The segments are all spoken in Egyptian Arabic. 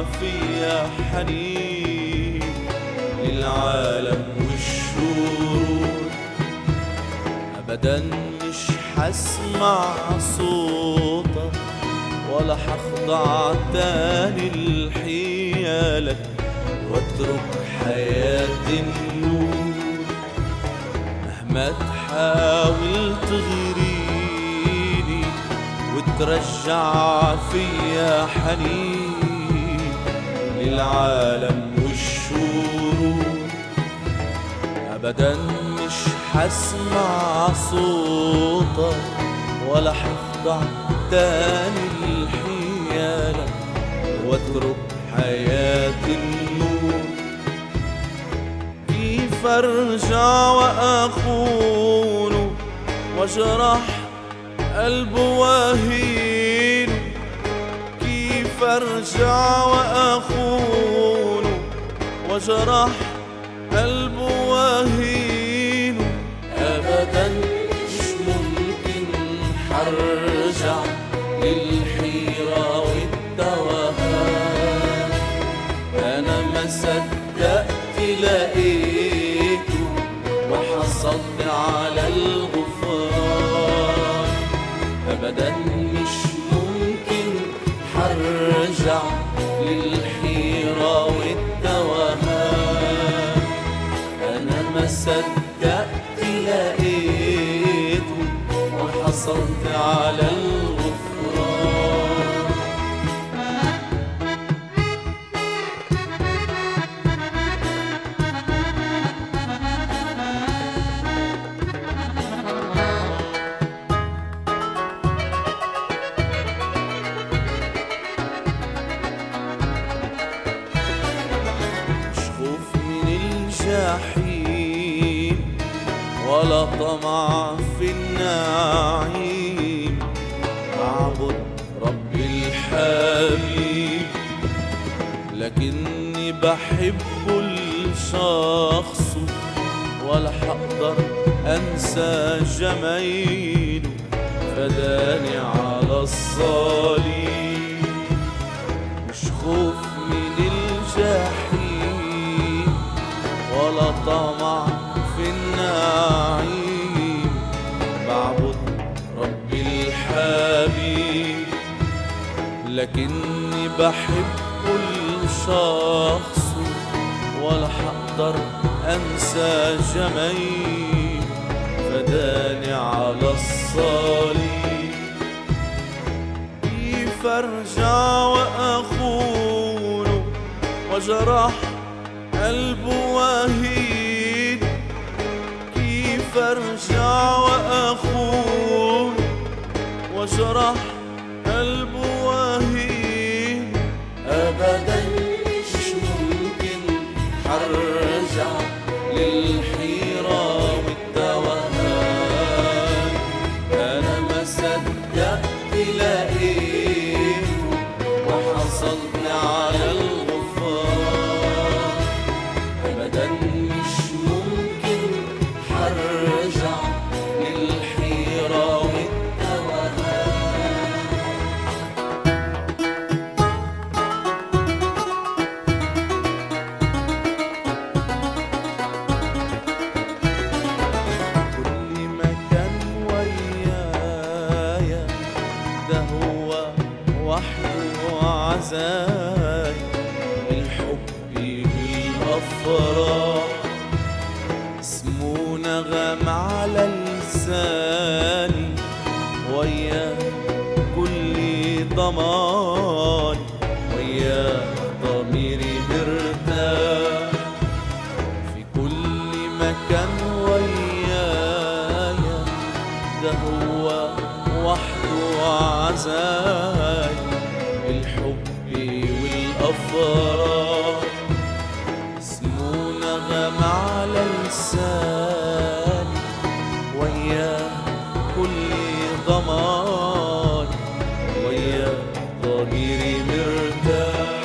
فيا حنين للعالم والشرور أبدا مش حسمع صوتك ولا حخضع تاني لحيالك واترك حياتي النور مهما تحاول تغيريني وترجع فيا حنين للعالم والشرور ابدا مش حسمع صوتك ولا حخضع تاني لحيالك واترك حياتي النور كيف ارجع واخون واجرح قلب وهين كيف ارجع واخون واجرح قلب وهين ابدا مش ممكن حرجع للحيرة والتوهان انا ما صدقت لقيته وحصلت على الغفران ابدا مش ممكن حرجع للحيرة والتوهان انا ما صدقت لقيته وحصلت على الغفران مش خوف من الجحيم ولا طمع في النعيم أعبد رب الحبيب لكني بحب الشخص ولا حقدر أنسى جمايله فداني على الصليب مش خوف من الجحيم ولا طمع في النعيم بعبد رب الحبيب لكني بحب الشخص ولا حقدر انسى جمايل فداني على الصليب كيف ارجع واخونه وجرح قلب وهيد كيف ارجع واخونه وجرح قلب وهيد ابدا مش ممكن حرجع للحيرة والتوهان انا ما صدقت لقيته وحصلت على الغفران ابدا مش ممكن حرجع للحيرة والتوهان كل مكان ويايا ده هو وحده عزاي الحب بالأفراح اسمه نغم على لساني وياه كل ضمان وياه ضميري مرتاح في كل مكان ويايا ده هو وحده عزاي الحب والأفراح اسمه نغم على لساني وياه كل ضمان وياه ضميري مرتاح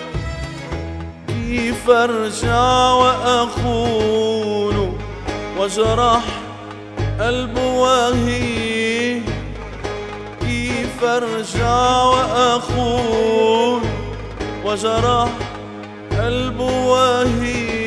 كيف ارجع واخونه واجرح قلب وهي كيف ارجع واخونه وجرح قلبه وهي